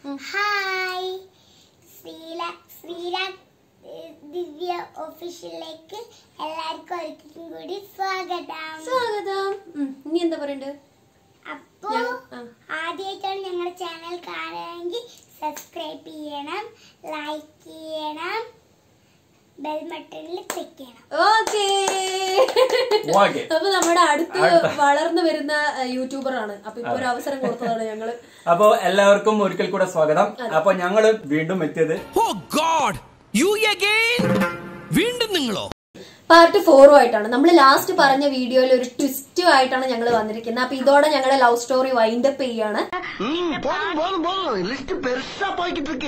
Hi Sreela Sreela ഏഹ്, ദിവ്യ ഒഫീഷ്യലിലേക്ക് എല്ലാവർക്കും ഒരിക്കലും കൂടി സ്വാഗതം സ്വാഗതം ഉം, ഇനി എന്താ പറയണ്ട് അപ്പോ ഞാൻ- ആ. ആദ്യമായിട്ടാണ് ഞങ്ങളുടെ ചാനൽ കാണുകയെങ്കിൽ സബ്സ്ക്രൈബ് ചെയ്യണം ലൈക്ക് ചെയ്യണം ബെൽ ബട്ടണിൽ ക്ലിക്ക് ചെയ്യണം ഓക്കേ ഓക്കേ. അപ്പൊ നമ്മുടെ അടുത്ത് അടുത്ത. വളർന്നു വരുന്ന യൂട്യൂബർ ആണ് അപ്പൊ ഇപ്പൊ ഒരു അവസരം കൊടുത്തതാണ് ഞങ്ങള് അപ്പോ എല്ലാവർക്കും ഒരിക്കൽ കൂടെ സ്വാഗതം അപ്പൊ ഞങ്ങള് വീണ്ടും എത്തിയത് ഓ ഗോഡ് യു അഗൈൻ വീണ്ടും നിങ്ങളോ പാർട്ട് ഫോറും ആയിട്ടാണ് നമ്മൾ ലാസ്റ്റ് പറഞ്ഞ വീഡിയോയിൽ ഒരു ട്വിസ്റ്റും ആയിട്ടാണ് ഞങ്ങൾ വന്നിരിക്കുന്നത് അപ്പൊ ഇതോടെ ഞങ്ങളുടെ ലവ് സ്റ്റോറി വൈൻഡ് അപ്പ് ചെയ്യാണ് போதும் போதும் போதும் லிஸ்ட் பெருசா போய்கிட்டு இருக்கு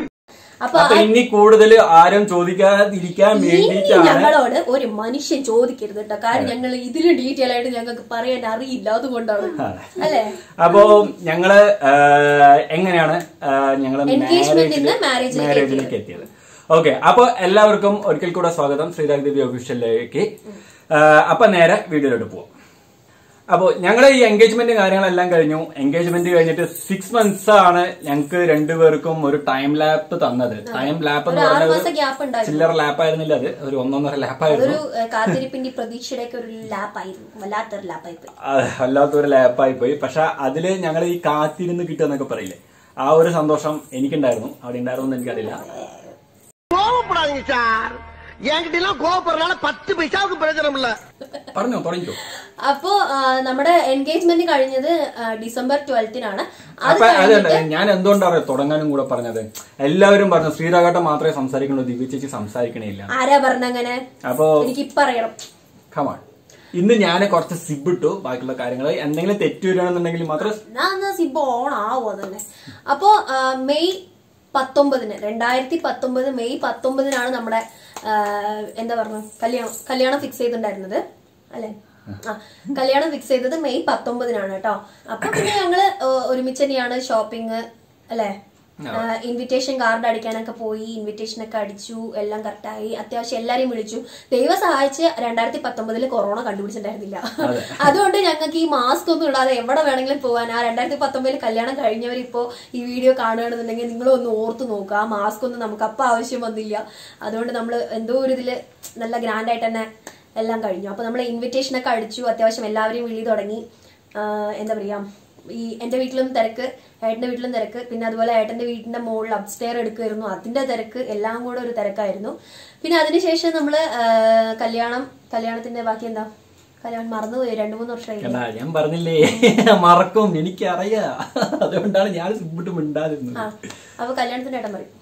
അപ്പൊ അപ്പൊ ഇനി കൂടുതൽ ആരും ചോദിക്കാതിരിക്കാൻ ഇനി വേണ്ടിയിട്ടാണ് ഞങ്ങളോട് ഒരു മനുഷ്യൻ ചോദിക്കരുത് കേട്ടോ കാരണം ഞങ്ങൾ ഇതിലും ഡീറ്റെയിൽ ആയിട്ട് ഞങ്ങൾക്ക് പറയാൻ അറിയില്ല അതുകൊണ്ടാണ് അല്ലേ അപ്പോ ഞങ്ങള് ആ, എങ്ങനെയാണ് ആ, ഞങ്ങള് Engagement ൽ നിന്ന് മാരേജില്- marriage ലേക്ക് മാരേജിലേക്ക് എത്തിയത് ഓക്കെ അപ്പൊ എല്ലാവർക്കും ഒരിക്കൽ കൂടെ സ്വാഗതം ശ്രീരാഗ് ദേവി ഒഫീഷ്യലിലേക്ക് ആ, അപ്പൊ നേരെ വീഡിയോയിലോട്ട് പോവാം അപ്പോൾ ഞങ്ങൾ ഈ എൻഗേജ്മെന്റ് കാര്യങ്ങളെല്ലാം കഴിഞ്ഞു എൻഗേജ്മെന്റ് കഴിഞ്ഞിട്ട് സിക്സ് മന്ത്സ് ആണ് ഞങ്ങൾക്ക് രണ്ടുപേർക്കും ഒരു ടൈം ലാപ്പ് തന്നത് ടൈം ലാപ്പ് എന്ന് ഒരു ആറ് പറഞ്ഞത് മാസം ഗ്യാപ്പ് ഉണ്ടായിരുന്നു ചില്ലറ ലാപ്പ് ആയിരുന്നില്ല അത് ഒരു ഒന്നൊന്നര ലാപ്പായിരുന്നു അതൊരു ഏഹ്, കാത്തിരിപ്പിന്റെ പ്രതീക്ഷയുടെ ഒക്കെ ഒരു ലാപ്പായിരുന്നു വല്ലാത്തൊരു ലാപ്പായി പോയി അത് വല്ലാത്തൊരു ലാപ്പായി പോയി പക്ഷെ അതില് ഞങ്ങൾ ഈ കാത്തിരുന്ന് കിട്ടുമെന്നൊക്കെ പറയില്ലേ ആ ഒരു സന്തോഷം എനിക്കുണ്ടായിരുന്നു അവിടെ ഉണ്ടായിരുന്നു എന്ന് എനിക്കറിയില്ല கோவப்படாதீங்க சார் என்கிட்ட எல்லாம் கோவப்படுறதுனால பத்து பைசாவுக்கு பிரயோஜனம் இல்ல പറഞ്ഞോ തുടങ്ങിക്കോ അപ്പോ ആ, നമ്മുടെ എൻഗേജ്മെന്റ് കഴിഞ്ഞത് ആ, ഡിസംബർ ട്വൽത്തിനാണ് അത് അപ്പൊ അത് കഴിഞ്ഞിട്ട് ഞാൻ എന്തുകൊണ്ടാണ് തുടങ്ങാനും കൂടെ പറഞ്ഞത് എല്ലാവരും പറഞ്ഞു ശ്രീരാഘട്ടം മാത്രമേ സംസാരിക്കണു ദിവ്യ ചേച്ചി സംസാരിക്കണില്ല ആരാ പറഞ്ഞങ്ങനെ അപ്പോ എനിക്ക് ഇപ്പൊ അറിയണം കമാൺ ഇന്ന് ഞാൻ കുറച്ച് സിബ് ഇട്ടു ബാക്കിയുള്ള കാര്യങ്ങൾ എന്തെങ്കിലും തെറ്റ് വരികയാണെന്നുണ്ടെങ്കിൽ മാത്രം എന്നാ എന്നാ സിബ് ഓൺ ആവോ അതന്നെ അപ്പോ ആ, മെയ് പത്തൊമ്പതിന് രണ്ടായിരത്തി പത്തൊമ്പത് മെയ് പത്തൊമ്പതിനാണ് നമ്മുടെ ആ, എന്താ പറഞ്ഞ കല്യാണം കല്യാണം ഫിക്സ് ചെയ്തിട്ടുണ്ടായിരുന്നത് അല്ലെ ആ കല്യാണം ഫിക്സ് ചെയ്തത് മെയ് പത്തൊമ്പതിനാണ് കേട്ടോ അപ്പൊ പിന്നെ ഞങ്ങള് ഏഹ്, ഒരുമിച്ച് തന്നെയാണ് ഷോപ്പിംഗ് അല്ലെ ഇൻവിറ്റേഷൻ കാർഡ് അടിക്കാനൊക്കെ പോയി ഇൻവിറ്റേഷൻ ഒക്കെ അടിച്ചു എല്ലാം കറക്റ്റായി അത്യാവശ്യം എല്ലാരെയും വിളിച്ചു ദൈവം സഹായിച്ച് രണ്ടായിരത്തി പത്തൊമ്പതില് കൊറോണ കണ്ടുപിടിച്ചിട്ടുണ്ടായിരുന്നില്ല അതുകൊണ്ട് ഞങ്ങൾക്ക് ഈ മാസ്ക് ഒന്നും ഇടാതെ എവിടെ വേണമെങ്കിലും പോകാൻ ആ രണ്ടായിരത്തി പത്തൊമ്പതിൽ കല്യാണം കഴിഞ്ഞവർ ഇപ്പോ ഈ വീഡിയോ കാണുകയാണെന്നുണ്ടെങ്കിൽ നിങ്ങളും ഒന്ന് ഓർത്ത് നോക്കുക ആ മാസ്ക് ഒന്നും നമുക്ക് അപ്പം ആവശ്യം വന്നില്ല അതുകൊണ്ട് നമ്മൾ എന്തോ ഒരു ഇതില് നല്ല ഗ്രാൻഡ് ആയിട്ട് തന്നെ എല്ലാം കഴിഞ്ഞു അപ്പൊ നമ്മൾ ഇൻവിറ്റേഷൻ ഒക്കെ അടിച്ചു അത്യാവശ്യം എല്ലാവരെയും വിളി തുടങ്ങി ആ, എന്താ പറയാ ഈ എന്റെ വീട്ടിലും തിരക്ക് ഏട്ടന്റെ വീട്ടിലും തിരക്ക് പിന്നെ അതുപോലെ ഏട്ടന്റെ വീടിന്റെ മുകളിൽ അപ്സ്റ്റെയർ എടുക്കുമായിരുന്നു അതിന്റെ തിരക്ക് എല്ലാം കൂടെ ഒരു തിരക്കായിരുന്നു പിന്നെ അതിനുശേഷം നമ്മള് ആ, കല്യാണം കല്യാണത്തിന്റെ ബാക്കി എന്താ കല്യാണം മറന്നുപോയി രണ്ടു മൂന്ന് വർഷമായി കണ്ടാ ഞാൻ പറഞ്ഞില്ലേ മറക്കും എനിക്കറിയാ അതുകൊണ്ടാണ് ഞാൻ സിബിട്ട് മിണ്ടാതിരുന്നത് ആ അപ്പൊ കല്യാണത്തിന്റെ ഏട്ടൻ പറയും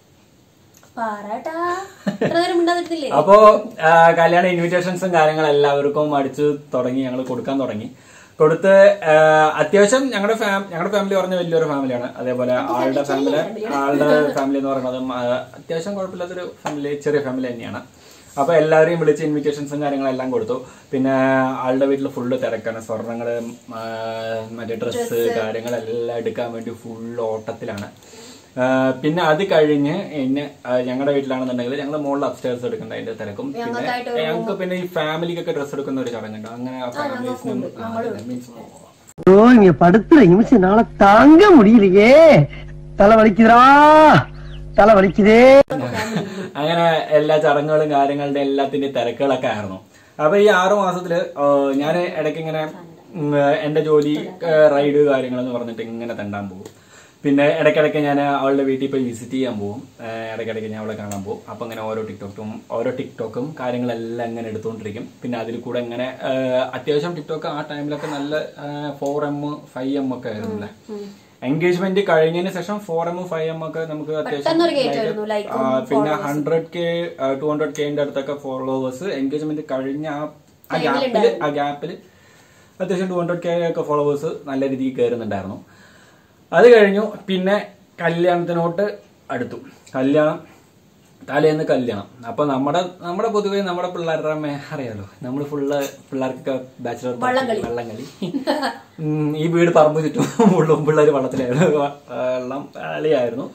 പാറാട്ടാ ഇത്ര നേരം മിണ്ടാതിരുന്നില്ലേ അപ്പോ ആ, കല്യാണ ഇൻവിറ്റേഷൻസും കാര്യങ്ങളും എല്ലാവർക്കും അടിച്ചു തുടങ്ങി ഞങ്ങൾ കൊടുക്കാൻ തുടങ്ങി കൊടുത്ത് ആ, അത്യാവശ്യം ഞങ്ങളുടെ ഫാം ഞങ്ങളുടെ ഫാമിലി പറഞ്ഞ വലിയൊരു ഫാമിലിയാണ് അതേപോലെ ആളുടെ ഫാമിലി ആളുടെ ഫാമിലി എന്ന് പറയുന്നതും ആ, അത്യാവശ്യം കുഴപ്പമില്ലാത്തൊരു ഫാമിലി ചെറിയ ഫാമിലി തന്നെയാണ് അപ്പൊ എല്ലാവരെയും വിളിച്ച് ഇൻവിറ്റേഷൻസും കാര്യങ്ങളെല്ലാം കൊടുത്തു പിന്നെ ആളുടെ വീട്ടിൽ ഫുള്ള് തിരക്കാണ് സ്വർണ്ണങ്ങള് ആ, മറ്റേ ഡ്രസ്സ് കാര്യങ്ങളെല്ലാം എടുക്കാൻ വേണ്ടി ഫുൾ ഓട്ടത്തിലാണ് ആ, പിന്നെ അത് കഴിഞ്ഞ് എന്നെ ഞങ്ങളുടെ വീട്ടിലാണെന്നുണ്ടെങ്കിൽ ഞങ്ങൾ മുകളിൽ അപ്സ്റ്റേഴ്സ് എടുക്കേണ്ട അതിന്റെ തിരക്കും പിന്നെ ഞങ്ങൾക്കായിട്ട് ഞങ്ങൾക്ക് പിന്നെ ഈ ഫാമിലിക്കൊക്കെ ഡ്രസ്സ് എടുക്കുന്ന ഒരു ചടങ്ങുണ്ട് അങ്ങനെ ഫാമിലീസിനും മീൻസ് ஐயோ இங்க படுத்துற நிமிஷம் நாள தாங்க முடியலையே தலை வலிக்குதுடா தலை வலிக்குதே അങ്ങനെ എല്ലാ ചടങ്ങുകളും കാര്യങ്ങളുടെ എല്ലാത്തിന്റെ തിരക്കുകളൊക്കെ ആയിരുന്നു അപ്പൊ ഈ ആറു മാസത്തില് ഞാൻ ഇടയ്ക്ക് ഇങ്ങനെ ഉം, എന്റെ ജോലി റൈഡ് കാര്യങ്ങൾ എന്ന് പറഞ്ഞിട്ട് ഇങ്ങനെ തെണ്ടാൻ പോകും പിന്നെ ഇടയ്ക്കിടയ്ക്ക് ഞാൻ അവളുടെ വീട്ടിൽ പോയി വിസിറ്റ് ചെയ്യാൻ പോകും ഏഹ് ഇടയ്ക്കിടയ്ക്ക് ഞാൻ അവളെ കാണാൻ പോകും അപ്പൊ അങ്ങനെ ഓരോ ടിക്ടോക്കും ഓരോ ടിക്ടോക്കും കാര്യങ്ങളെല്ലാം ഇങ്ങനെ എടുത്തുകൊണ്ടിരിക്കും പിന്നെ അതിൽ കൂടെ ഇങ്ങനെ ഏഹ് അത്യാവശ്യം ടിക്ടോക്ക് ആ ടൈമിലൊക്കെ നല്ല ഫോർ എം ഫൈവ് എം ഒക്കെ ആയിരുന്നു അല്ലേ എൻഗേജ്മെന്റ് കഴിഞ്ഞതിന് ശേഷം ഫോർ എം ഫൈവ് എം ഒക്കെ നമുക്ക് പെട്ടെന്നൊരു കയറ്റമായിരുന്നു, like ആ, പിന്നെ ഹൺഡ്രഡ് കെ ടു ഹൺഡ്രഡ് കെന്റെ അടുത്തൊക്കെ ഫോളോവേഴ്സ് എൻഗേജ്മെന്റ് കഴിഞ്ഞ ആ- ആ ഗ്യാപ്പില് ആ ഗ്യാപ്പില് അത്യാവശ്യം ടു ഹൺഡ്രഡ് കെ ഒക്കെ ഫോളോവേഴ്സ് നല്ല രീതിയിൽ കയറുന്നുണ്ടായിരുന്നു അത് കഴിഞ്ഞു പിന്നെ കല്യാണത്തിനോട്ട് അടുത്തു കല്യാണം തലേന്ന് കല്യാണം അപ്പൊ നമ്മുടെ നമ്മുടെ പൊതുവെ നമ്മുടെ പിള്ളേരുടെ മേ അറിയാലോ നമ്മൾ ഫുള്ള് പിള്ളേർക്കൊക്കെ ബാച്ചിലർ വള്ളം കളി ഉം, ഈ വീട് പറമ്പ് ചുറ്റും മുള്ളും പിള്ളേർ വള്ളത്തിലായിരുന്നു വ- വെള്ളം കളിയായിരുന്നു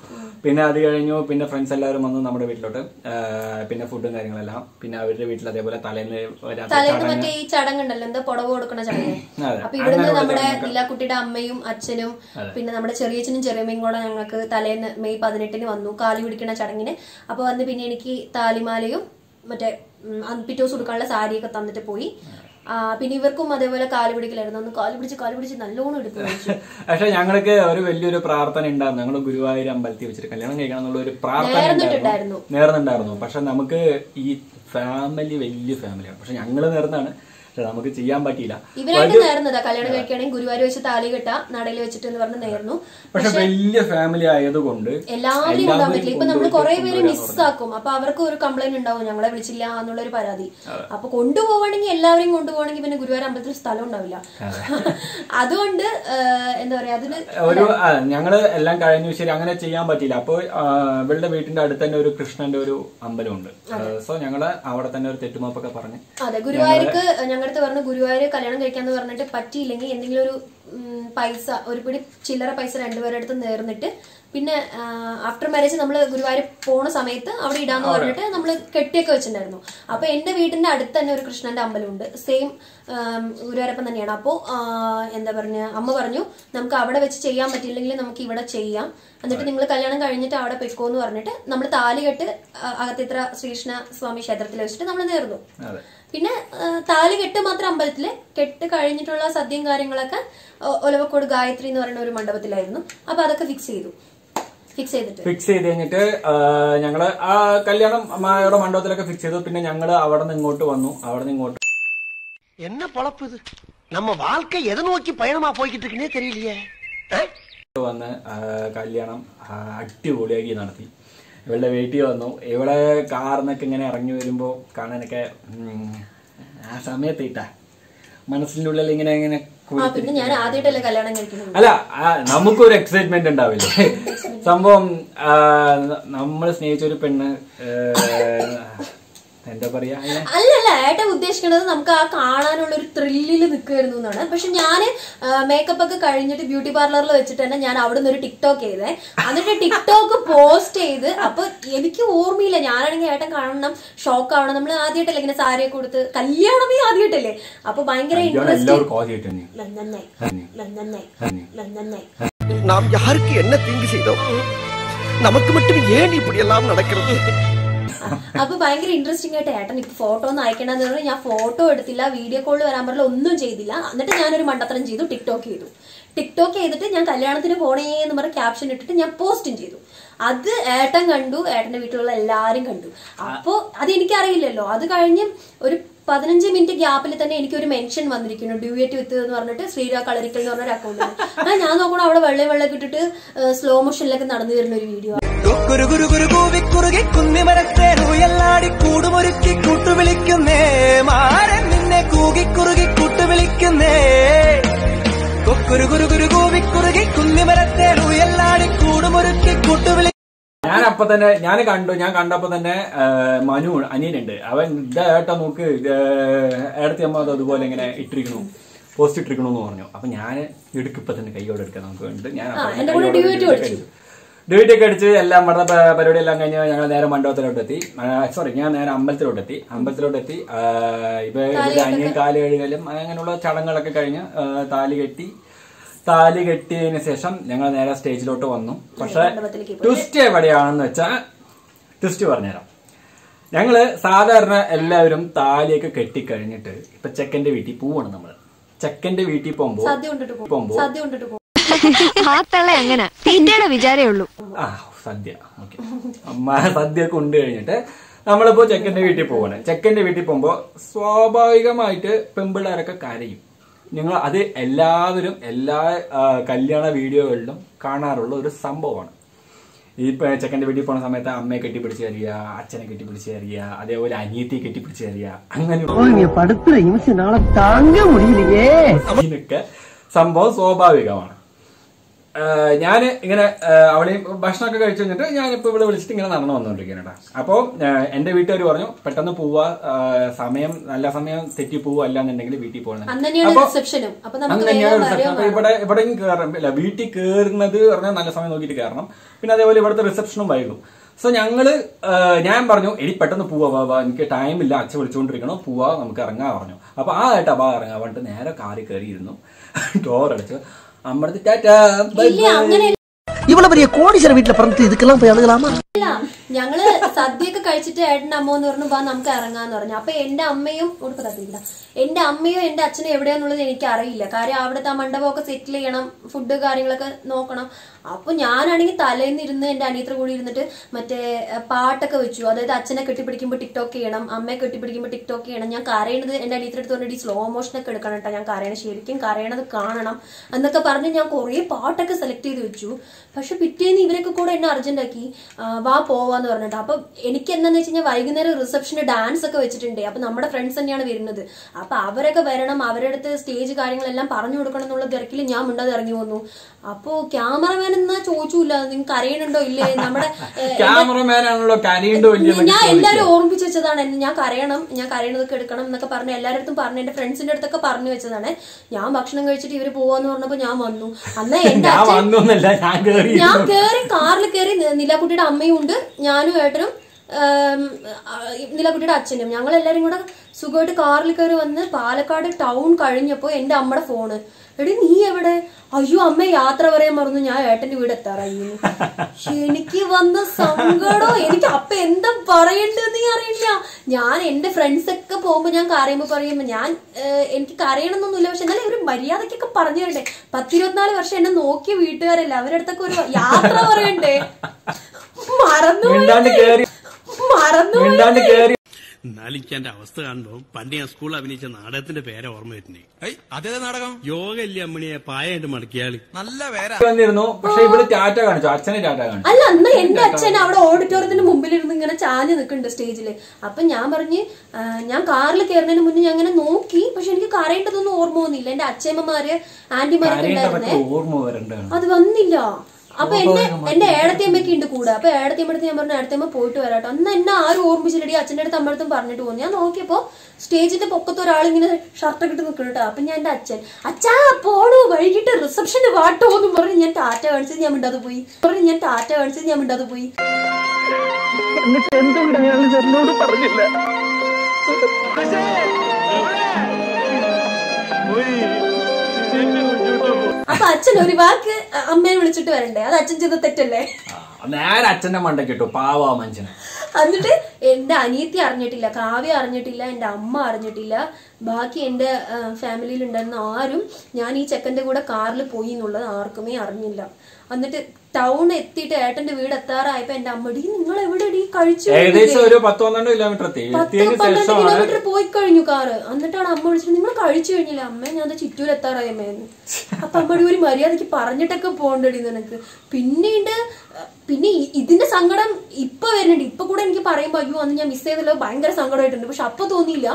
പിന്നെ അത് കഴിഞ്ഞു പിന്നെ ഫ്രണ്ട്സ് എല്ലാവരും വന്നു നമ്മുടെ വീട്ടിലോട്ട് ആ, പിന്നെ ഫുഡും കാര്യങ്ങളെല്ലാം പിന്നെ അവരുടെ വീട്ടിൽ അതേപോലെ തലേന്ന് രാത്രി തലേന്ന് ചടങ്ങ് മറ്റേ ഈ ചടങ്ങുണ്ടല്ലോ എന്താ പുടവ് കൊടുക്കണ ചടങ്ങ് അതെ. അപ്പൊ ഇവിടുന്ന് അങ്ങനെയുള്ള നമ്മുടെ ചടങ്ങൊക്കെ. ലീലാക്കുട്ടിയുടെ അമ്മയും അച്ഛനും പിന്നെ നമ്മുടെ ചെറിയച്ഛനും ചെറിയമ്മയും കൂടെ ഞങ്ങൾക്ക് തലേന്ന് മെയ് പതിനെട്ടിന് വന്നു കാലി പിടിക്കണ ചടങ്ങിന് അപ്പൊ വന്ന് പിന്നെ എനിക്ക് താലിമാലയും മറ്റേ ഉം, അന്ന് പിറ്റേ ദിവസം കൊടുക്കാനുള്ള സാരിയൊക്കെ തന്നിട്ട് പോയി ആ, പിന്നെ ഇവർക്കും അതേപോലെ കാല് പിടിക്കലായിരുന്നു അന്ന് കാല് പിടിച്ച് കാല് പിടിച്ച് നല്ലോണം എടുത്തു കഴിച്ചു പക്ഷെ ഞങ്ങൾക്ക് ഒരു വലിയൊരു പ്രാർത്ഥന ഉണ്ടായിരുന്നു ഞങ്ങൾ ഗുരുവായൂർ അമ്പലത്തിൽ വെച്ചിട്ട് കല്യാണം കഴിക്കണം എന്നുള്ള ഒരു പ്രാർത്ഥന നേർന്നിട്ടുണ്ടായിരുന്നു. ഉണ്ടായിരുന്നു നേർന്നുണ്ടായിരുന്നു പക്ഷെ നമുക്ക് ഈ ഫാമിലി വലിയ ഫാമിലിയാണ് പക്ഷെ ഞങ്ങള് നേർന്നാണ് പക്ഷെ നമുക്ക് ചെയ്യാൻ പറ്റിയില്ല ഇവരായിട്ട് നേർന്നതാ കല്യാണം കഴിക്കുകയാണെങ്കിൽ ഗുരുവായൂർ വെച്ച് താലി കെട്ട നടയിൽ വെച്ചിട്ട് എന്ന് പറഞ്ഞ് നേർന്നു പക്ഷെ വലിയ ഫാമിലി ആയതുകൊണ്ട് എല്ലാവരെയും കൊണ്ടുപോകാൻ പറ്റില്ല ഇപ്പൊ നമ്മൾ കുറെ പേര് കൊണ്ടുവരാന്ന് മിസ്സാക്കും അപ്പൊ അവർക്ക് ഒരു കംപ്ലൈന്റ് ഉണ്ടാവും ഞങ്ങളെ വിളിച്ചില്ല എന്നുള്ള ഒരു പരാതി അപ്പൊ കൊണ്ടുപോവാണെങ്കിൽ എല്ലാവരെയും കൊണ്ടുപോകണമെങ്കിൽ പിന്നെ ഗുരുവായൂർ അമ്പലത്തിൽ സ്ഥലം ഉണ്ടാവില്ല അതുകൊണ്ട് ഏഹ്, എന്താ പറയാ അതിന് ഒരു ആ, ഞങ്ങള് എല്ലാം കഴിഞ്ഞു ശരി അങ്ങനെ ചെയ്യാൻ പറ്റിയില്ല അപ്പോൾ ഇവളുടെ വീട്ടിന്റെ അടുത്ത് തന്നെ ഒരു കൃഷ്ണന്റെ ഒരു അമ്പലമുണ്ട് സോ ഞങ്ങള് അവിടെ തന്നെ ഒരു തെറ്റുമാപ്പൊക്കെ പറഞ്ഞ് അതെ ഗുരുവായൂർക്ക് ഞങ്ങളുടെ അടുത്ത് പറഞ്ഞു ഗുരുവായൂർ കല്യാണം കഴിക്കാന്ന് പറഞ്ഞിട്ട് പറ്റിയില്ലെങ്കിൽ എന്തെങ്കിലും ഒരു ഉം, പൈസ ഒരു പിടി ചില്ലറ പൈസ രണ്ടുപേരുടെ അടുത്ത് നേർന്നിട്ട് പിന്നെ ആഫ്റ്റർ മാരേജ് നമ്മൾ ഗുരുവായൂർ പോണ സമയത്ത് അവിടെ ഇടാന്ന് പറഞ്ഞിട്ട് നമ്മൾ കെട്ടിയൊക്കെ വെച്ചിട്ടുണ്ടായിരുന്നു അപ്പൊ എന്റെ വീടിന്റെ അടുത്ത് തന്നെ ഒരു കൃഷ്ണന്റെ അമ്പലമുണ്ട് സെയിം ഗുരുവായൂരപ്പൻ തന്നെയാണ് അപ്പോ ആ, എന്താ പറഞ്ഞ അമ്മ പറഞ്ഞു നമുക്ക് അവിടെ വെച്ച് ചെയ്യാൻ പറ്റില്ലെങ്കിൽ നമുക്ക് ഇവിടെ ചെയ്യാം എന്നിട്ട് നിങ്ങൾ കല്യാണം കഴിഞ്ഞിട്ട് അവിടെ പൊയ്ക്കോന്ന് പറഞ്ഞിട്ട് നമ്മൾ താലികെട്ട് ആ, അകത്തിത്ര ശ്രീകൃഷ്ണ സ്വാമി ക്ഷേത്രത്തിൽ വെച്ചിട്ട് നമ്മൾ നേർന്നു അതെ പിന്നെ ആ, താലി കെട്ട് മാത്രം അമ്പലത്തില് കെട്ട് കഴിഞ്ഞിട്ടുള്ള സദ്യയും കാര്യങ്ങളൊക്കെ ഒ- ഒലവക്കോട് ഗായത്രി എന്ന് പറയുന്ന ഒരു മണ്ഡപത്തിലായിരുന്നു അപ്പൊ അതൊക്കെ ഫിക്സ് ചെയ്തു ഫിക്സ് ചെയ്തിട്ട് ഫിക്സ് ചെയ്ത് കഴിഞ്ഞിട്ട് ആ, ഞങ്ങള് ആ കല്യാണം അമ്മായിയുടെ മണ്ഡപത്തിലൊക്കെ ഫിക്സ് ചെയ്തു പിന്നെ ഞങ്ങള് അവിടെ നിന്ന് ഇങ്ങോട്ട് വന്നു അവിടെ നിന്ന് ഇങ്ങോട്ട് என்ன பொழப்பு இது நம்ம வாழ்க்கை எதை நோக்கி பயணமா போய்கிட்டு இருக்குன்னே தெரியலையே വന്ന് ആ, കല്യാണം ആ, അടിപൊളിയാക്കി നടത്തി ഇവളുടെ വീട്ടിൽ വന്നു ഇവിടെ കാറിന്നൊക്കെ ഇങ്ങനെ ഇറങ്ങി വരുമ്പോ കാണാനൊക്കെ ഉം, ആ സമയത്ത് ഇട്ടാ മനസ്സിന്റെ ഉള്ളിൽ ഇങ്ങനെ ഇങ്ങനെ ആ കുളിച്ച് പിന്നെ ഞാൻ ആദ്യമായിട്ടല്ലേ കല്യാണം കഴിക്കുന്നത് അല്ല ആ, നമുക്കൊരു എക്സൈറ്റ്മെന്റ് ഉണ്ടാവില്ലേ സംഭവം നമ്മൾ സ്നേഹിച്ച ഒരു പെണ്ണ് ആ, എന്താ പറയാ അതിനെ അല്ലല്ല ഏട്ടൻ ഉദ്ദേശിക്കുന്നത് നമുക്ക് ആ കാണാനുള്ള ഒരു ത്രില്ലിൽ നിൽക്കുമായിരുന്നു എന്നാണ് പക്ഷെ ഞാൻ മേക്കപ്പ് ഒക്കെ കഴിഞ്ഞിട്ട് ബ്യൂട്ടി പാർലറിൽ വെച്ചിട്ട് തന്നെ ഞാൻ അവിടെ നിന്ന് ഒരു ടിക്ടോക്ക് ചെയ്തേ എന്നിട്ട് ടിക്ടോക്ക് പോസ്റ്റ് ചെയ്ത് അപ്പൊ എനിക്ക് ഓർമ്മയില്ല ഞാനാണെങ്കിൽ ഏട്ടൻ കാണണം ഷോക്ക് ആവണം നമ്മൾ ആദ്യമായിട്ടല്ലേ ഇങ്ങനെ സാരിയൊക്കെ കൊടുത്ത് കല്യാണമേ ആദ്യമായിട്ടല്ലേ അപ്പൊ ഭയങ്കര ഇയാൾ ഇൻട്രസ്റ്റ് എല്ലാവർക്കും ആദ്യമായിട്ട് തന്നെ നന്നായി നന്നായി നന്നായി நாம் யாருக்கு என்ன தீங்கு செய்தோம் நமக்கு மட்டும் ஏன் இப்படி எல்லாம் நடக்கிறது അപ്പൊ ഭയങ്കര ഇൻട്രസ്റ്റിംഗ് ആയിട്ട് ഏട്ടൻ ഇപ്പൊ ഫോട്ടോ ഒന്ന് അയക്കണമെന്ന് പറഞ്ഞു ഞാൻ ഫോട്ടോ എടുത്തില്ല വീഡിയോ കോളിൽ വരാൻ പറഞ്ഞില്ല ഒന്നും ചെയ്തില്ല എന്നിട്ട് ഞാനൊരു മണ്ടത്തരം ചെയ്തു ടിക്ടോക്ക് ചെയ്തു ടിക്ടോക്ക് ചെയ്തിട്ട് ഞാൻ കല്യാണത്തിന് പോണേ എന്ന് പറഞ്ഞ ക്യാപ്ഷൻ ഇട്ടിട്ട് ഞാൻ പോസ്റ്റും ചെയ്തു അത് ഏട്ടൻ കണ്ടു ഏട്ടന്റെ വീട്ടിലുള്ള എല്ലാരും കണ്ടു അപ്പോ അത് എനിക്കറിയില്ലല്ലോ അത് കഴിഞ്ഞ് ഒരു പതിനഞ്ച് മിനിറ്റ് ഗ്യാപ്പിൽ തന്നെ എനിക്കൊരു മെൻഷൻ വന്നിരിക്കുന്നു ഡ്യൂയറ്റ് വിത്ത് എന്ന് പറഞ്ഞിട്ട് ശ്രീരാ കളരിക്കൽ എന്ന് പറഞ്ഞ ഒരു അക്കൗണ്ട് ആ ഞാൻ നോക്കണം അവിടെ വെള്ളം വെള്ളം ഇട്ടിട്ട് സ്ലോ മോഷനിലൊക്കെ നടന്നു വരുന്ന ഒരു വീഡിയോ കുരു കുരു കുരു കൂവി കുറുകി കുന്നിമരത്തേരുയല്ലാടി കൂടുമൊരുക്കി കൂട്ടുവിളിക്കുന്നേ മാരൻ നിന്നെ കൂകി കുറുകി കൂട്ടുവിളിക്കുന്നേ കൊക്കുരു കുരു കുരു കൂവി കുറുകി കുന്നിമരത്തേരുയല്ലാടി കൂടുമൊരുക്കി കൂട്ടുവിളി ഞാൻ അപ്പൊ തന്നെ ഞാൻ കണ്ടു ഞാൻ കണ്ടപ്പോ തന്നെ ആ, മനു അനിയനുണ്ട് അവൻ ഇതേട്ടാ നോക്ക് ഏടത്തി അമ്മ അത് അതുപോലെ ഇങ്ങനെ ഇട്ടിരിക്കണു പോസ്റ്റ് ഇട്ടിരിക്കണു എന്ന് പറഞ്ഞു അപ്പൊ ഞാൻ എടുക്കും ഇപ്പൊ തന്നെ കൈയോടെ എടുക്കാൻ നമുക്ക് വേണ്ടിട്ട് ഞാൻ അപ്പൊ തന്നെ എന്റെ കൂടെ കൈയോടെ duet duet കളിച്ചു. അടിച്ചു. ഡ്യൂട്ടി ഒക്കെ അടിച്ച് എല്ലാം പറഞ്ഞ പരിപാടി എല്ലാം കഴിഞ്ഞ് ഞങ്ങൾ നേരെ മണ്ഡപത്തിലോട്ട് എത്തി സോറി ഞാൻ നേരെ അമ്പലത്തിലോട്ട് എത്തി അമ്പലത്തിലോട്ട് എത്തി ആ, ഇപ്പൊ ഇവരുടെ അനിയൻ കാല് കഴുകലും അങ്ങനെയുള്ള ചടങ്ങുകളൊക്കെ കഴിഞ്ഞ് ആ, താലി കെട്ടി താലി കെട്ടിയതിന് ശേഷം ഞങ്ങൾ നേരെ സ്റ്റേജിലോട്ട് വന്നു പക്ഷെ മണ്ഡപത്തിലേക്ക് ട്വിസ്റ്റ് എവിടെയാണെന്ന് വെച്ചാൽ ട്വിസ്റ്റ് പറഞ്ഞുതരാം ഞങ്ങള് സാധാരണ എല്ലാവരും താലിയൊക്കെ കെട്ടിക്കഴിഞ്ഞിട്ട് ഇപ്പൊ ചെക്കന്റെ വീട്ടിൽ പോവാണ് നമ്മള് ചെക്കന്റെ വീട്ടിൽ പോകുമ്പോ സദ്യ കൊണ്ടിട്ട് പോകും പോകുമ്പോ സദ്യ കൊണ്ടിട്ട് പോകും ആ തള്ള എങ്ങനെ തീറ്റയുടെ വിചാരേ ഉള്ളൂ ആ സദ്യ ഓക്കെ അമ്മ സദ്യ കൊണ്ട് കഴിഞ്ഞിട്ട് നമ്മളിപ്പോ ചെക്കന്റെ വീട്ടിൽ പോവാണ് ചെക്കന്റെ വീട്ടിൽ പോകുമ്പോ സ്വാഭാവികമായിട്ട് പെമ്പിള്ളേരൊക്കെ കരയും നിങ്ങൾ അത് എല്ലാവരും എല്ലാ ആ, കല്യാണ വീഡിയോകളിലും കാണാറുള്ള ഒരു സംഭവമാണ് ഈ ഇപ്പൊ ചെക്കന്റെ വീട്ടിൽ പോണ സമയത്ത് അമ്മയെ കെട്ടിപ്പിടിച്ച് തരിക അച്ഛനെ കെട്ടിപ്പിടിച്ച് തരിക അതേപോലെ അനിയത്തിയെ കെട്ടിപ്പിടിച്ച് തരിക അങ്ങനെയുള്ള நீங்க படுத்துற நிமிஷம் நாள தாங்க முடியலையே ഇതിനൊക്കെ സംഭവം സ്വാഭാവികമാണ് ഞാൻ ഇങ്ങനെ അവളെ ഭക്ഷണമൊക്കെ കഴിച്ചു കഴിഞ്ഞിട്ട് ഞാനിപ്പോ ഇവിടെ വിളിച്ചിട്ട് ഇങ്ങനെ നടന്നു വന്നുകൊണ്ടിരിക്കുകയാണ് അപ്പോ എന്റെ വീട്ടുകാർ പറഞ്ഞു പെട്ടെന്ന് പോവാ ആ, സമയം നല്ല സമയം തെറ്റി പോവുക അല്ലാന്നുണ്ടെങ്കിൽ വീട്ടിൽ പോകണം അന്ന് തന്നെയാണ് അപ്പൊ- റിസപ്ഷനും അപ്പൊ അന്ന് നമുക്ക് തന്നെയാണ് വേഗം റിസപ്ഷൻ വരെയോ അപ്പൊ ഇവിടെ ഇവിടെയും കയറാം ഇല്ല വീട്ടിൽ കയറുന്നത് പറഞ്ഞാൽ നല്ല സമയം നോക്കിയിട്ട് കയറണം പിന്നെ അതേപോലെ ഇവിടുത്തെ റിസപ്ഷനും വൈകും സോ ഞങ്ങള് ആ, ഞാൻ പറഞ്ഞു എടി പെട്ടെന്ന് പോവാ വാ, വാ എനിക്ക് ടൈം ഇല്ല അച്ഛൻ വിളിച്ചുകൊണ്ടിരിക്കണം പോവാ നമുക്ക് ഇറങ്ങാൻ പറഞ്ഞു അപ്പൊ ആ ഏട്ടാ വാ ഇറങ്ങാൻ പറഞ്ഞിട്ട് നേരെ കാറി കയറിയിരുന്നു ഡോർ അടിച്ചു അമ്മടത്ത് ടാറ്റാ ബൈ ഇല്ല ബൈ അങ്ങനെ இவ்வளவு பெரிய கோடீஸ்வர வீட்டுல பிறந்து இதுக்கெல்லாம் போய் அழுகலாமா ഇല്ല ഞങ്ങള് സദ്യയൊക്കെ കഴിച്ചിട്ട് ഏട്ടന്റെ അമ്മ എന്ന് പറഞ്ഞു വാ നമുക്ക് ഇറങ്ങാന്ന് പറഞ്ഞു അപ്പൊ എന്റെ അമ്മയും ഉടുപ്പ് തട്ടിയില്ല എന്റെ അമ്മയും എന്റെ അച്ഛനും എവിടെയാന്നുള്ളത് എനിക്ക് അറിയില്ല കാര്യം അവിടുത്തെ ആ മണ്ഡപമൊക്കെ സെറ്റിൽ ചെയ്യണം ഫുഡ് കാര്യങ്ങളൊക്കെ നോക്കണം അപ്പൊ ഞാനാണെങ്കിൽ തലേന്ന് ഇരുന്ന് എന്റെ അനിയത്ര കൂടി ഇരുന്നിട്ട് മറ്റേ ഏഹ്, പാട്ടൊക്കെ വെച്ചു അതായത് അച്ഛനെ കെട്ടിപ്പിടിക്കുമ്പോൾ ടിക്ടോക്ക് ചെയ്യണം അമ്മയെ കെട്ടിപ്പിടിക്കുമ്പോൾ ടിക്ടോക്ക് ചെയ്യണം ഞാൻ കരയണത് എന്റെ അനിയത്ര അടുത്ത് പറഞ്ഞിട്ട് സ്ലോ മോഷനൊക്കെ എടുക്കണം കേട്ടോ ഞാൻ കരയണത് ശരിക്കും കരയണത് കാണണം എന്നൊക്കെ പറഞ്ഞ് ഞാൻ കുറേ പാട്ടൊക്കെ സെലക്ട് ചെയ്ത് വെച്ചു പക്ഷെ പിറ്റേന്ന് ഇവരൊക്കെ കൂടെ എന്നെ അർജന്റ് ആക്കി ആ, വാ പോവാന്ന് പറഞ്ഞിട്ട് അപ്പൊ എനിക്ക് എന്താന്ന് വെച്ച് കഴിഞ്ഞാൽ വൈകുന്നേരം റിസപ്ഷന് ഡാൻസ് ഒക്കെ വെച്ചിട്ടുണ്ട് അപ്പൊ നമ്മുടെ ഫ്രണ്ട്സ് തന്നെയാണ് വരുന്നത് അപ്പൊ അവരൊക്കെ വരണം അവരുടെ അടുത്ത് സ്റ്റേജ് കാര്യങ്ങളെല്ലാം പറഞ്ഞു കൊടുക്കണം എന്നുള്ള തിരക്കിൽ ഞാൻ മിണ്ടാതെ ഇറങ്ങി വന്നു അപ്പോ ക്യാമറമാൻ എന്നാ ചോദിച്ചില്ല നിങ്ങൾക്ക് അറിയണുണ്ടോ ഇല്ലേ നമ്മുടെ ഏ, ക്യാമറമാൻ ആണല്ലോ കരയുണ്ടോ ഇല്ലയോ എന്നൊക്കെ ഞാൻ ചോദിക്കുക. എല്ലാരും ഓർമ്മിപ്പിച്ച് വെച്ചതാണ് എന്നെ ഞാൻ കരയണം ഞാൻ കരയണതൊക്കെ എടുക്കണം എന്നൊക്കെ പറഞ്ഞ് എല്ലാവരുടെ അടുത്തും പറഞ്ഞു എന്റെ ഫ്രണ്ട്സിന്റെ അടുത്തൊക്കെ പറഞ്ഞു വെച്ചതാണ് ഞാൻ ഭക്ഷണം കഴിച്ചിട്ട് ഇവര് പോവാന്ന് പറഞ്ഞപ്പോ ഞാൻ വന്നു അന്ന് എന്റെ ഞാൻ അച്ഛൻ വന്നൊന്നല്ല ഞാൻ കയറി ഞാൻ കേറി കാറിൽ കയറി നിലാക്കുട്ടിയുടെ അമ്മയും ഉണ്ട് ഞാനും ഏട്ടനും ആം, ആ, നിലാക്കുട്ടിയുടെ അച്ഛനും ഞങ്ങൾ എല്ലാരും കൂടെ സുഖമായിട്ട് കാറിൽ കയറി വന്ന് പാലക്കാട് ടൗൺ കഴിഞ്ഞപ്പോ എന്റെ അമ്മയുടെ ഫോണ് എടി നീ എവിടെ അയ്യോ അമ്മ യാത്ര പറയാൻ മറന്നു ഞാൻ ഏട്ടന്റെ വീട് എത്താറായി എനിക്ക് വന്ന സങ്കടം എനിക്ക് അപ്പൊ എന്താ പറയണ്ടെന്ന് അറിയില്ല ഞാൻ എന്റെ ഫ്രണ്ട്സ് ഒക്കെ പോകുമ്പോ ഞാൻ കരയുമ്പോ പറയുമ്പോ ഞാൻ ഏഹ്, എനിക്ക് കരയണമെന്നൊന്നുമില്ല പക്ഷെ എന്നാലും ഒരു മര്യാദക്കൊക്കെ പറഞ്ഞു തരണ്ടേ പത്തിരുപത്തിനാല് വർഷം എന്നെ നോക്കിയ വീട്ടുകാരല്ല അവരുടെ അടുത്തൊക്കെ ഒരു യാത്ര പറയണ്ടേ മറന്നു മിണ്ടാണ്ട് കേറി മറന്നു മിണ്ടാണ്ട് കേറി എന്നാലിക്ക് അവസ്ഥ കാണുമ്പോ പണ്ട് ഞാൻ സ്കൂളിൽ അഭിനയിച്ച നാടകത്തിന്റെ പേരെ ഓർമ്മ വരുന്നേ അതേ നാടകം യോഗ ഇല്ലേ അമ്മണിയെ പായായിട്ട് മടക്കിയാളി നല്ല പേരാ വന്നിരുന്നു പക്ഷെ ഇവിടെ ടാറ്റ കാണിച്ചു അച്ഛനെ ടാറ്റ കാണിച്ചു അല്ല അന്ന് എന്റെ അച്ഛൻ അവിടെ ഓഡിറ്റോറിയത്തിന്റെ മുമ്പിലിരുന്ന് ഇങ്ങനെ ചാഞ്ഞ് നിൽക്കുന്നുണ്ട് സ്റ്റേജില് അപ്പൊ ഞാൻ പറഞ്ഞ് ആ, ഞാൻ കാറിൽ കയറുന്നതിന് മുന്നേ ഞാൻ ഇങ്ങനെ നോക്കി പക്ഷെ എനിക്ക് കരയേണ്ടതൊന്നും ഓർമ്മ വന്നില്ല എന്റെ അച്ഛമ്മമാര് ആന്റിമാരൊക്കെ ഉണ്ടായിരുന്നേ കരയേണ്ടതൊക്കെ ഓർമ്മ വരണ്ടാണ് അത് വന്നില്ല അപ്പൊ എന്നെ എന്റെ ഏടത്തിയമ്മയൊക്കെ ഉണ്ട് കൂടെ അപ്പൊ ഏടത്തിയമ്മടുത്ത് ഞാൻ പറഞ്ഞു ഏടത്തിയമ്മ പോയിട്ട് വരാട്ടോ അന്ന് എന്നെ ആരും ഓർമ്മിച്ചില്ലടി അച്ഛൻ്റെ അടുത്ത് അമ്മടുത്തും പറഞ്ഞിട്ട് പോകുന്നു ഞാൻ നോക്കിയപ്പോ സ്റ്റേജിന്റെ പൊക്കത്ത് ഒരാളിങ്ങനെ ഷർട്ടൊക്കെ ഇട്ട് നിൽക്കണം കേട്ടോ അപ്പൊ ഞാൻ എന്റെ അച്ഛൻ അച്ഛാ പോണു വൈകിട്ട് റിസപ്ഷന് വാട്ടോ എന്ന് പറഞ്ഞ് ഞാൻ ടാറ്റ കാണിച്ചത് ഞാൻ മിണ്ടാതെ പോയി പറഞ്ഞ് ഞാൻ ടാറ്റ കാണിച്ചത് ഞാൻ മിണ്ടാതെ പോയി എന്നിട്ട് എന്തുകൊണ്ട് അയാൾ എന്നോട് പറഞ്ഞില്ല അപ്പൊ അച്ഛൻ ഒരു വാക്ക് അമ്മയെ വിളിച്ചിട്ട് വരണ്ടേ അത് അച്ഛൻ ചെയ്ത തെറ്റല്ലേ നേരെ അച്ഛന്റെ മണ്ടയ്ക്ക് ഇട്ടു പാവാ മനുഷ്യനെ എന്നിട്ട് എന്റെ അനിയത്തി അറിഞ്ഞിട്ടില്ല കാവ്യ അറിഞ്ഞിട്ടില്ല എന്റെ അമ്മ അറിഞ്ഞിട്ടില്ല ബാക്കി എന്റെ ഫാമിലിയിൽ ഉണ്ടായിരുന്ന ആരും ഞാൻ ഈ ചെക്കന്റെ കൂടെ കാറിൽ പോയി എന്നുള്ളത് ആർക്കുമേ അറിഞ്ഞില്ല എന്നിട്ട് ടൗൺ എത്തിയിട്ട് ഏട്ടന്റെ വീട് എത്താറായപ്പോ എന്റെ അമ്മ ഡി നിങ്ങൾ എവിടെ ഡി കഴിച്ചു ഏകദേശം ഒരു പത്ത് പന്ത്രണ്ട് കിലോമീറ്റർ എത്തി പത്ത് എത്തിയതിന് പന്ത്രണ്ട് ശേഷമാണ് കിലോമീറ്റർ പോയി കഴിഞ്ഞു കാറ് എന്നിട്ടാണ് അമ്മ വിളിച്ചിട്ട് നിങ്ങൾ കഴിച്ചു കഴിഞ്ഞില്ല അമ്മ ഞാൻ ചിറ്റൂർ എത്താറായമ്മേന്ന് അപ്പൊ അമ്മടി ഒരു മര്യാദക്ക് പറഞ്ഞിട്ടൊക്കെ പോകണ്ടടി നിനക്ക് പിന്നീട് അഹ് പിന്നെ ഇ- ഇതിന്റെ സങ്കടം ഇപ്പൊ വരുന്നുണ്ട് ഇപ്പൊ കൂടെ എനിക്ക് പറയുമ്പോ അയ്യോ അന്ന് ഞാൻ മിസ് ചെയ്തല്ലോ ഭയങ്കര സങ്കടമായിട്ടുണ്ട് പക്ഷെ അപ്പൊ തോന്നിയില്ല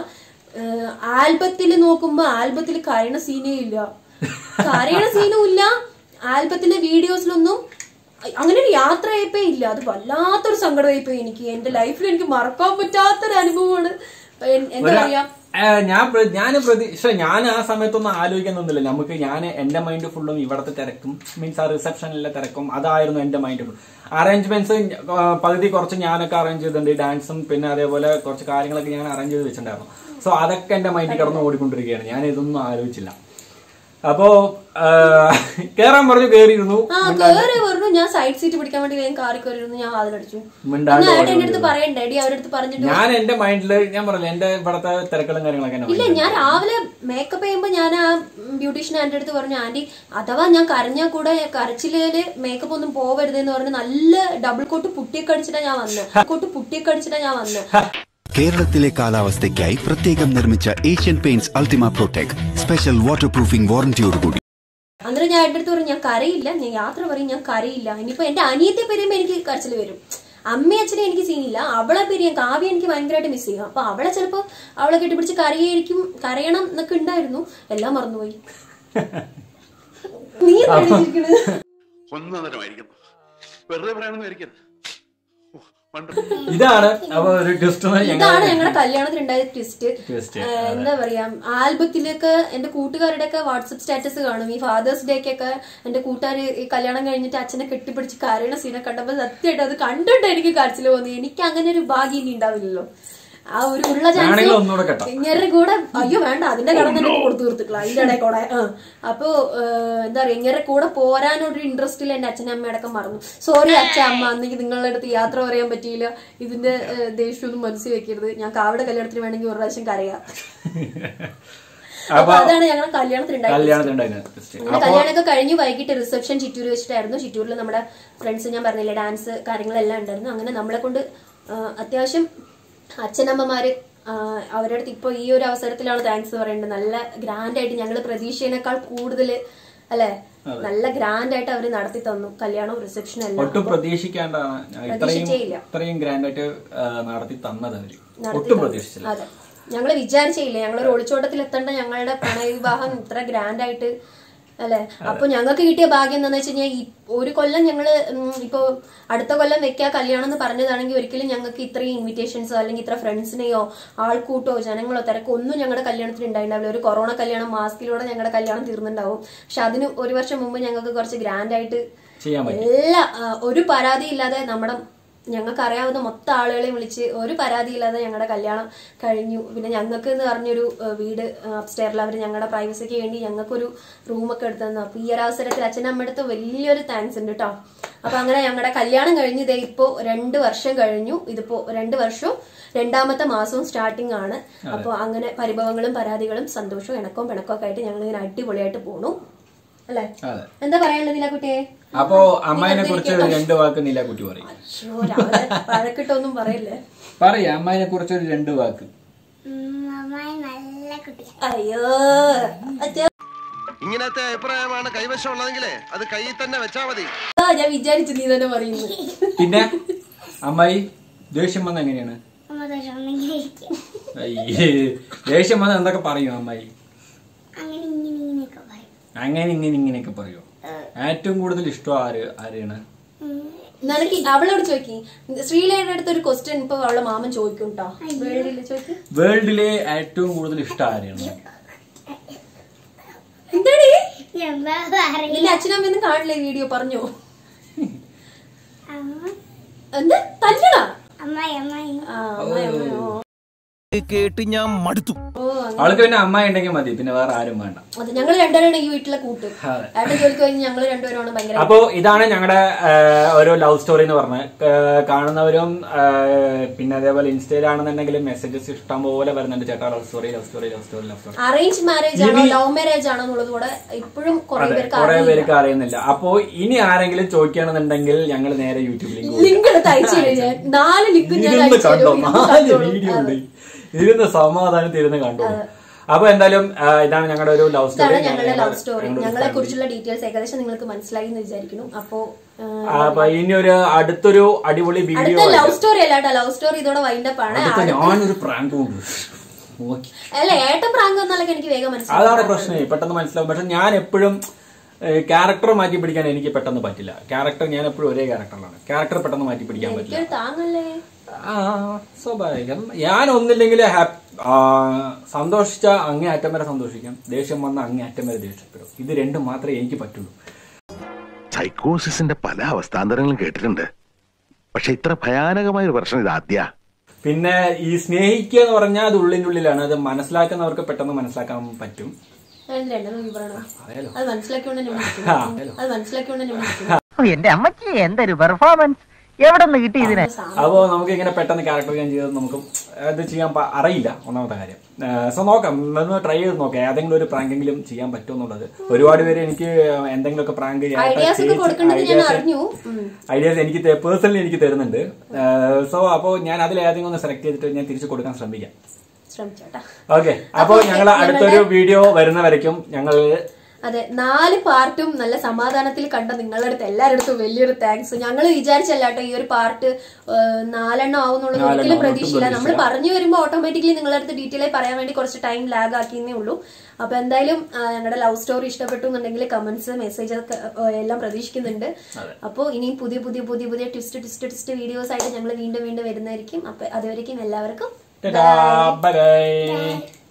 ആൽബത്തിൽ നോക്കുമ്പോ ആൽബത്തിൽ കരയണ സീനേ ഇല്ല കരയണ സീനും ഇല്ല ആൽബത്തിലെ വീഡിയോസിലൊന്നും അങ്ങനെ ഒരു യാത്രയായിപ്പോ ഇല്ല അത് വല്ലാത്തൊരു സങ്കടമായിപ്പോയി എനിക്ക് എന്റെ ലൈഫിൽ എനിക്ക് മറക്കാൻ പറ്റാത്തൊരു അനുഭവമാണ് എൻ- എന്താ ഒരു- പറയാ ഏ, ഞാൻ പ്ര- ഞാൻ പ്രതീക്ഷ ഞാൻ ആ സമയത്തൊന്നും ആലോചിക്കുന്നൊന്നുമില്ല നമുക്ക് ഞാൻ എന്റെ മൈൻഡ് ഫുള്ളും ഇവിടത്തെ തിരക്കും മീൻസ് ആ റിസപ്ഷനിലെ തിരക്കും അതായിരുന്നു എന്റെ മൈൻഡ് ഫുൾ അറേഞ്ച്മെന്റ്സ് പകുതി കുറച്ച് ഞാനൊക്കെ അറേഞ്ച് ചെയ്തിട്ടുണ്ട് ഡാൻസും പിന്നെ അതേപോലെ കുറച്ച് കാര്യങ്ങളൊക്കെ ഞാൻ അറേഞ്ച് ചെയ്ത് വെച്ചിട്ടുണ്ടായിരുന്നു സോ അതൊക്കെ എന്റെ മൈൻഡിൽ കിടന്ന് ഓടിക്കൊണ്ടിരിക്കുകയാണ് ഞാൻ ഇതൊന്നും ആലോചിച്ചില്ല അപ്പോ ആ, കേറാൻ പറഞ്ഞു കേറിയിരുന്നു ആ കേറി പറഞ്ഞു ഞാൻ സൈഡ് സീറ്റ് പിടിക്കാൻ വേണ്ടി വേഗം കാറി കയറിയിരുന്നു ഞാൻ അതിലടിച്ചു മിണ്ടാണ്ട് ഏട്ടൻ ഓടി എന്റെ അടുത്ത് പറയണ്ടേ ഡി അവരുടെ അടുത്ത് പറഞ്ഞിട്ട് ഞാൻ എന്റെ മൈൻഡില് ഞാൻ പറഞ്ഞില്ല എന്റെ ഇവിടത്തെ തിരക്കുകളും കാര്യങ്ങളൊക്കെ എന്റെ ഇല്ല mind ല് ഞാൻ രാവിലെ മേക്കപ്പ് ചെയ്യുമ്പോ ഞാൻ ആ ബ്യൂട്ടീഷ്യൻ ആന്റി അടുത്ത് പറഞ്ഞു ആന്റി അഥവാ ഞാൻ കരഞ്ഞാൽ കൂടെ കരച്ചിലേല് മേക്കപ്പ് ഒന്നും പോവരുതെന്ന് പറഞ്ഞ് നല്ല ഡബിൾ കോട്ട് പുട്ടിയൊക്കെ അടിച്ചിട്ടാ ഞാൻ വന്നത് കോട്ട് പുട്ടിയൊക്കെ അടിച്ചിട്ടാ ഞാൻ വന്നത് കേരളത്തിലെ കാലാവസ്ഥയ്ക്കായി പ്രത്യേകം നിർമ്മിച്ച Asian Paints Ultima Protect special waterproofing വാറന്റിയോടുകൂടി അന്നേരം ഞാൻ എൻ്റെ അടുത്ത് പറഞ്ഞു ഞാൻ കരയില്ല ഞാൻ യാത്ര പറയും ഞാൻ കരയില്ല ഇനിയിപ്പോ എന്റെ അനിയത്തെ പേരുമ്പോ എനിക്ക് കരച്ചിൽ വരും അമ്മയും അച്ഛനെ എനിക്ക് സീനില്ല അവളെ പേര് ഞാൻ കാവ്യ എനിക്ക് ഭയങ്കരമായിട്ട് മിസ് ചെയ്യും അപ്പൊ അവളെ ചിലപ്പോ അവളെ കെട്ടിപ്പിടിച്ച് കരയായിരിക്കും കരയണം എന്നൊക്കെ ഉണ്ടായിരുന്നു എല്ലാം മറന്നുപോയി നീ എന്താണ് ചിരിക്കണത്? ഒന്നരമായിരിക്കുന്നു വെറുതെ പറയാനൊന്നും ആയിരിക്കരുത് ഓ, പണ്ട് ഇതാണ് അപ്പൊ ഒരു ട്വിസ്റ്റ് ഇതാണ് ഞങ്ങൾ ഞങ്ങളുടെ കല്യാണത്തിനുണ്ടായ ട്വിസ്റ്റ് Twist, എന്താ പറയാ ആൽബത്തിലൊക്കെ എന്റെ കൂട്ടുകാരുടെ ഒക്കെ വാട്സപ്പ് സ്റ്റാറ്റസ് കാണും ഈ ഫാദേഴ്സ് ഡേക്കൊക്കെ എന്റെ കൂട്ടുകാർ ഈ കല്യാണം കഴിഞ്ഞിട്ട് അച്ഛനെ കെട്ടിപ്പിടിച്ച് കരയണ സീനെ കണ്ടപ്പോ സത്യമായിട്ട് അത് കണ്ടിട്ട് എനിക്ക് കരച്ചിൽ തോന്നി എനിക്ക് അങ്ങനെ ഒരു ഭാഗ്യം ഇനി ഉണ്ടാവില്ലല്ലോ ആ ഒരു ഉള്ള വേണമെങ്കിൽ ഒന്നുകൂടെ കെട്ടാം. ഇങ്ങനെ കൂടെ അയ്യോ വേണ്ട അതിന്റെ കടം തന്നെ കൊടുത്തു തീർത്തിട്ടില്ല അതിന്റെ ഇടയിൽ കൂടെ ആ. അപ്പൊ ഏഹ്, എന്താ പറയാ ഇങ്ങനെ കൂടെ പോരാനൊരു ഇൻട്രസ്റ്റിൽ എന്റെ അച്ഛനും അമ്മയടക്കം മറന്നു സോറി അച്ഛ അമ്മ അന്നെങ്കിൽ നിങ്ങളുടെ അടുത്ത് യാത്ര പറയാൻ പറ്റിയില്ല ഇതിന്റെ ഏഹ്, ദേഷ്യമൊന്നും മനസ്സിൽ വെക്കരുത് ഞാൻ കാവയുടെ കല്യാണത്തിന് വേണമെങ്കിൽ ഒരു പ്രാവശ്യം കരയാം അപ്പൊ അപ്പൊ അതാണ് ഞങ്ങൾ കല്യാണത്തിനുണ്ടായത് കല്യാണത്തിനുണ്ടായിരുന്ന ട്വിസ്റ്റ് അങ്ങനെ കല്യാണമൊക്കെ കഴിഞ്ഞ് വൈകിട്ട് റിസപ്ഷൻ ചിറ്റൂർ വെച്ചിട്ടായിരുന്നു ചിറ്റൂരിൽ നമ്മുടെ ഫ്രണ്ട്സ് ഞാൻ പറഞ്ഞില്ലേ ഡാൻസ് കാര്യങ്ങളെല്ലാം ഉണ്ടായിരുന്നു അങ്ങനെ നമ്മളെ കൊണ്ട് ആ, അത്യാവശ്യം അച്ഛനമ്മമാര് ആ, അവരുടെ അടുത്ത് ഇപ്പൊ ഈ ഒരു അവസരത്തിലാണ് താങ്ക്സ് പറയേണ്ടത് നല്ല ഗ്രാൻഡ് ആയിട്ട് ഞങ്ങൾ പ്രതീക്ഷേനേക്കാൾ കൂടുതൽ അല്ലെ നല്ല ഗ്രാൻഡ് ആയിട്ട് അവര് നടത്തി തന്നു കല്യാണവും റിസപ്ഷനും എല്ലാം ഒട്ടും പ്രതീക്ഷിക്കാണ്ടാണ് ഞാൻ ഇത്രയും പ്രതീക്ഷിച്ചേയില്ല. ഇത്രയും ഗ്രാൻഡ് ആയിട്ട് ആ, നടത്തി തന്നത് അവര് നടത്തി ഒട്ടും തന്നു. പ്രതീക്ഷിച്ചില്ല അതെ ഞങ്ങള് വിചാരിച്ചില്ല ഞങ്ങളൊരു ഒളിച്ചോട്ടത്തിൽ എത്തേണ്ട ഞങ്ങളുടെ പ്രണയ വിവാഹം ഇത്ര ഗ്രാൻഡ് ആയിട്ട് അല്ലെ അപ്പൊ ഞങ്ങൾക്ക് കിട്ടിയ ഭാഗ്യം എന്താന്ന് വെച്ച് കഴിഞ്ഞാൽ ഈ ഒരു കൊല്ലം ഞങ്ങള് ഉം, ഇപ്പൊ അടുത്ത കൊല്ലം വെക്കാ കല്യാണം എന്ന് പറഞ്ഞതാണെങ്കിൽ ഒരിക്കലും ഞങ്ങൾക്ക് ഇത്രയും ഇൻവിറ്റേഷൻസോ അല്ലെങ്കിൽ ഇത്ര ഫ്രണ്ട്സിനെയോ ആൾക്കൂട്ടോ ജനങ്ങളോ തിരക്കോ ഒന്നും ഞങ്ങളുടെ കല്യാണത്തിന് ഉണ്ടായിട്ടുണ്ടാവില്ല ഒരു കൊറോണ കല്യാണം മാസ്കിലൂടെ ഞങ്ങളുടെ കല്യാണം തീർന്നിട്ടുണ്ടാവും പക്ഷെ അതിന് ഒരു വർഷം മുമ്പ് ഞങ്ങൾക്ക് കുറച്ച് ഗ്രാൻഡ് ആയിട്ട് ചെയ്യാൻ പറ്റും എല്ലാ ആ, ഒരു പരാതി ഇല്ലാതെ നമ്മുടെ ഞങ്ങൾക്ക് അറിയാവുന്ന മൊത്തം ആളുകളെയും വിളിച്ച് ഒരു പരാതിയില്ലാതെ ഞങ്ങളുടെ കല്യാണം കഴിഞ്ഞു പിന്നെ ഞങ്ങൾക്ക് എന്ന് പറഞ്ഞൊരു ആ, വീട് അപ്സ്റ്റെയറിൽ അവർ ഞങ്ങളുടെ പ്രൈവസിക്ക് വേണ്ടി ഞങ്ങൾക്കൊരു റൂമൊക്കെ എടുത്തു തന്നു അപ്പൊ ഈ ഒരു അവസരത്തിൽ അച്ഛനമ്മയുടെ അടുത്ത് വലിയൊരു താങ്ക്സ് ഉണ്ട് കേട്ടോ അപ്പൊ അങ്ങനെ ഞങ്ങളുടെ കല്യാണം കഴിഞ്ഞ് ഇതേ ഇപ്പോ രണ്ട് വർഷം കഴിഞ്ഞു ഇതിപ്പോ രണ്ട് വർഷവും രണ്ടാമത്തെ മാസവും സ്റ്റാർട്ടിംഗ് ആണ് അപ്പൊ അങ്ങനെ പരിഭവങ്ങളും പരാതികളും സന്തോഷവും ഇണക്കവും പിണക്കവും ഒക്കെ ആയിട്ട് ഞങ്ങൾ ഇങ്ങനെ അടിപൊളിയായിട്ട് പോണു അല്ലേ അതെ എന്താ പറയാനുള്ളത് നില കുട്ടിയെ അപ്പോ അമ്മായിനെ കുറിച്ച് ഒരു രണ്ട് വാക്ക് നീലാക്കുട്ടി പറയും അയ്യോ, രാവിലെ വഴക്കിട്ടൊന്നും പറയല്ലേ പറയാ അമ്മായിനെ കുറിച്ച് ഒരു രണ്ട് വാക്ക് അമ്മായി നല്ല കുട്ടിയാണ് അയ്യോ അച്ഛാ, ഇങ്ങനത്തെ അഭിപ്രായമാണ് കൈവശമുള്ളതെങ്കിലേ അത് കയ്യിൽ തന്നെ വെച്ചാ മതി ഞാൻ വിചാരിച്ചു നീ തന്നെ പറയുന്നു പിന്നെ അമ്മായി ദേഷ്യം വന്ന എങ്ങനെയാണ് അമ്മ ദോഷമെങ്കിൽ ഇരിക്കും അയ്യേ ദേഷ്യം വന്ന എന്തൊക്കെ പറയും അമ്മായി അങ്ങനെ ഇങ്ങനെ ഇങ്ങനെയൊക്കെ പറയും അങ്ങനെ ഇങ്ങനെ ഇങ്ങനെയൊക്കെ പറയോ ഏറ്റവും കൂടുതൽ ഇഷ്ടം ആര് ആരെയാണ് നിനക്ക് അവളോട് ചോദിക്കി ശ്രീലയുടെ അടുത്ത് ഒരു ക്വസ്റ്റ്യൻ ഇപ്പൊ അവളെ മാമൻ ചോദിക്കും കേട്ടോ വേൾഡില് ചോദിക്കും വേൾഡിലെ ഏറ്റവും കൂടുതൽ ഇഷ്ടം ആരെയാണ് എന്താടി എന്താ പറയും നിന്റെ അച്ഛനമ്മയൊന്നും കാണില്ലേ വീഡിയോ പറഞ്ഞോ അമ്മ എന്താ തല്ലടാ അമ്മായി അമ്മായി ആ അമ്മ അമ്മ ഓ കേട്ട് ഞാൻ മടുത്തു ഓ അങ്ങനെ. അവൾക്ക് പിന്നെ അമ്മായി ഉണ്ടെങ്കിൽ മതി പിന്നെ വേറെ ആരും വേണ്ട അത് ഞങ്ങൾ രണ്ടുപേരാണ് ഈ വീട്ടിലെ കൂട്ട് അതെ. ഏട്ടൻ ജോലിക്ക് കഴിഞ്ഞ് ഞങ്ങൾ രണ്ടുപേരാണ് ഭയങ്കര അപ്പോ ഇതാണ് ഞങ്ങളുടെ ഒരു ലവ് സ്റ്റോറി എന്ന് പറഞ്ഞത് ഏഹ് കാണുന്നവരും ഏഹ് പിന്നെ അതേപോലെ ഇൻസ്റ്റയിലാണെന്നുണ്ടെങ്കിൽ മെസ്സേജസ് ഇഷ്ടം പോലെ വരുന്നുണ്ട് ചേട്ടാ love story love story love story love story arrange marriage ആണോ ലവ് മാരേജ് ആണോ എന്നുള്ളത് കൂടെ ഇപ്പോഴും കുറെ അതെ പേർക്ക് കുറെ അറിയില്ല പേർക്ക് അറിയുന്നില്ല അപ്പോ ഇനി ആരെങ്കിലും ചോദിക്കുകയാണെന്നുണ്ടെങ്കിൽ ഞങ്ങൾ നേരെ യൂട്യൂബ് ലിങ്ക് ലിങ്ക് എടുത്ത് അയച്ചു കഴിഞ്ഞാൽ നാല് ലിങ്ക് ഞാൻ ഇരുന്ന് അയച്ചു കണ്ടോ തരും. നാല് കണ്ടോളൂ. വീഡിയോ ഉണ്ട് അതെ. ഇരുന്ന് സമാധാനത്തിൽ ഇരുന്ന് കണ്ടോളൂ അപ്പൊ എന്തായാലും ആ, ഇതാണ് ഞങ്ങളുടെ ഒരു ലവ് ഇതാണ് സ്റ്റോറി ഞങ്ങളുടെ ലവ് സ്റ്റോറി ഞങ്ങളെ കുറിച്ചുള്ള ഡീറ്റെയിൽസ് ഏകദേശം നിങ്ങൾക്ക് മനസ്സിലായി എന്ന് വിചാരിക്കുന്നു അപ്പോ ആ, അപ്പൊ ഇനി ഒരു അടുത്തൊരു അടിപൊളി വീഡിയോ അടുത്ത ലവ് സ്റ്റോറി അല്ല കേട്ടോ ലവ് സ്റ്റോറി ഇതോടെ വൈൻഡപ്പ് ആണ് അടുത്ത ഞാനൊരു പ്രാങ്ക് ഉണ്ട് നോക്കി അല്ല ഏട്ടൻ പ്രാങ്ക് എന്നൊക്കെ എനിക്ക് വേഗം മനസ്സിലായി അതാണ് പ്രശ്നം പെട്ടെന്ന് മനസ്സിലാവും പക്ഷെ ഞാൻ എപ്പോഴും ക്യാരക്ടർ മാറ്റി പിടിക്കാൻ എനിക്ക് പെട്ടെന്ന് പറ്റില്ല ക്യാരക്ടർ ഞാൻ എപ്പോഴും ഒരേ ക്യാരക്ടറിലാണ് ക്യാരക്ടർ പെട്ടെന്ന് മാറ്റി പിടിക്കാൻ പറ്റില്ല എനിക്കൊരു താങ്ങല്ലേ ആ സ്വാഭാവികം ഞാൻ ഒന്നില്ലെങ്കിൽ ഹാപ്പി സന്തോഷിച്ച അങ്ങേ അറ്റം വരെ സന്തോഷിക്കാം ദേഷ്യം വന്ന അങ്ങേ അറ്റം വരെ ദേഷ്യപ്പെടും ഇത് രണ്ടും മാത്രമേ എനിക്ക് പറ്റുള്ളൂ സൈക്കോസിന്റെ പല അവസ്ഥാന്തരങ്ങളും കേട്ടിട്ടുണ്ട് പക്ഷെ ഇത്ര ഭയാനകമായ ഒരു പ്രശ്നം ഇത് ആദ്യ പിന്നെ ഈ സ്നേഹിക്കുക എന്ന് പറഞ്ഞാൽ അത് ഉള്ളിൻ്റെ ഉള്ളിലാണ് അത് മനസ്സിലാക്കുന്നവർക്ക് പെട്ടെന്ന് മനസ്സിലാക്കാൻ പറ്റും അതിന്റെ രണ്ടെണ്ണം വിവരണം അറിയാലോ അത് മനസ്സിലാക്കിക്കൊണ്ട് ഞാൻ വിളിക്കുന്നു. ആ, അറിയാലോ. അത് മനസ്സിലാക്കിക്കൊണ്ട് ഞാൻ വിളിക്കുന്നു. എന്റെ അമ്മച്ചി എന്തൊരു പെർഫോമൻസ് എവിടെ നിന്ന് കിട്ടി ഇതിനെ അപ്പോൾ നമുക്ക് ഇങ്ങനെ പെട്ടെന്ന് ക്യാരക്ടർ ഞാൻ ചെയ്തത് നമുക്ക് അത് ചെയ്യാൻ പ- അറിയില്ല ഒന്നാമത്തെ കാര്യം സോ നോക്കാം ഒന്ന് ട്രൈ ചെയ്ത് നോക്കാം ഏതെങ്കിലും ഒരു പ്രാങ്കെങ്കിലും ചെയ്യാൻ പറ്റുമോ എന്നുള്ളത് ഒരുപാട് പേര് എനിക്ക് എന്തെങ്കിലുമൊക്കെ പ്രാങ്ക് ഐഡിയാസ് ഒക്കെ കൊടുക്കേണ്ടത് ഞാൻ അറിഞ്ഞു ഉം. ഐഡിയാസ് എനിക്ക് പേഴ്സണലി എനിക്ക് തരുന്നുണ്ട് സോ അപ്പോൾ ഞാൻ അതിൽ ഏതെങ്കിലും ഒന്ന് സെലക്ട് ചെയ്തിട്ട് ഞാൻ തിരിച്ചു കൊടുക്കാൻ ശ്രമിക്കാം ശ്രമിച്ചോട്ടാ ഓക്കെ അപ്പോൾ ഞങ്ങൾ അടുത്തൊരു വീഡിയോ വരുന്നവരേക്കും ഞങ്ങൾ അതെ നാല് പാർട്ടും നല്ല സമാധാനത്തിൽ കണ്ട നിങ്ങളുടെ അടുത്ത് എല്ലാവരുടെ അടുത്തും വലിയൊരു താങ്ക്സ് ഞങ്ങൾ വിചാരിച്ചല്ല കേട്ടോ ഈ ഒരു പാർട്ട് നാലെണ്ണം ആവുന്നുള്ളത് നാലെണ്ണം ഒരിക്കലും ഒട്ടും പ്രതീക്ഷയില്ല നമ്മൾ പ്രതീക്ഷയില്ല. പറഞ്ഞു വരുമ്പോൾ ഓട്ടോമാറ്റിക്കലി നിങ്ങളുടെ അടുത്ത് ഡീറ്റെയിൽ ആയി പറയാൻ വേണ്ടി കുറച്ച് ടൈം ലാഗ് ആക്കിയെന്നേ ഉള്ളൂ അപ്പൊ എന്തായാലും ആ, ഞങ്ങളുടെ ലവ് സ്റ്റോറി ഇഷ്ടപ്പെട്ടു എന്നുണ്ടെങ്കിൽ കമന്റ്സ് മെസ്സേജ് ഒക്കെ ആ, എല്ലാം പ്രതീക്ഷിക്കുന്നുണ്ട് അപ്പോൾ ഇനിയും പുതിയ പുതിയ പുതിയ പുതിയ ട്വിസ്റ്റ് ട്വിസ്റ്റ് ട്വിസ്റ്റ് വീഡിയോസ് ആയിട്ട് ഞങ്ങൾ വീണ്ടും വീണ്ടും വരുന്നതായിരിക്കും അപ്പൊ അതുവരെയും എല്ലാവർക്കും ബൈ